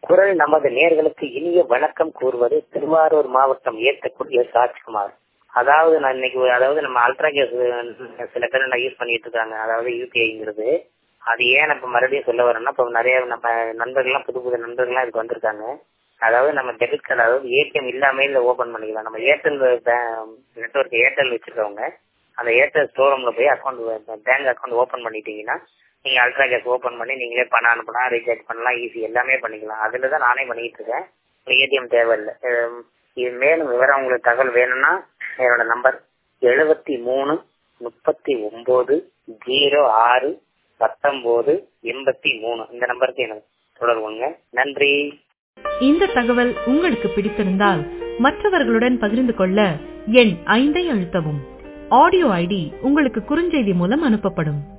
குரல் நமது நேர்களுக்கு இனிய வணக்கம் கூறுவது திருவாரூர் மாவட்டம் ஏத்தக்கூடிய ராஜ்குமார் அதாவது நான் இன்னைக்கு அதாவது நம்ம அல்ட்ரா கேஸ் சில பேர் நான் யூஸ் பண்ணிட்டு இருக்காங்க அதாவது யூபிஐங்கிறது அது ஏன் இப்ப மறுபடியும் சொல்ல வரேன்னா இப்போ நிறைய நம்ம நண்பர்கள்லாம் புது புது நண்பர்கள்லாம் இதுக்கு வந்திருக்காங்க அதாவது நம்ம டெபிட் கார்டு அதாவது ஏடிஎம் இல்லாம இல்ல ஓபன் பண்ணிக்கலாம் நம்ம ஏர்டெல் நெட்ஒர்க் ஏர்டெல் வச்சிருக்கவங்க அந்த ஏர்டெல் ஸ்டோரூம்ல போய் அக்கௌண்ட் பேங்க் அக்கௌண்ட் ஓபன் பண்ணிட்டீங்கன்னா நீங்க அல்ட்ரா கேஸ் ஓபன் பண்ணி நீங்களே பணம் அனுப்பலாம் ரீசார்ஜ் பண்ணலாம் ஈஸி எல்லாமே பண்ணிக்கலாம் அதுல தான் நானே பண்ணிட்டு இருக்கேன் ஏடிஎம் தேவையில்லை இது மேலும் விவரம் உங்களுக்கு தகவல் வேணும்னா என்னோட நம்பர் எழுபத்தி மூணு முப்பத்தி ஒன்பது ஜீரோ ஆறு பத்தொன்பது எண்பத்தி மூணு இந்த நம்பருக்கு எனக்கு தொடர்புங்க நன்றி இந்த தகவல் உங்களுக்கு பிடித்திருந்தால் மற்றவர்களுடன் பகிர்ந்து கொள்ள எண் ஐந்தை அழுத்தவும் ஆடியோ ஐடி உங்களுக்கு குறுஞ்செய்தி மூலம் அனுப்பப்படும்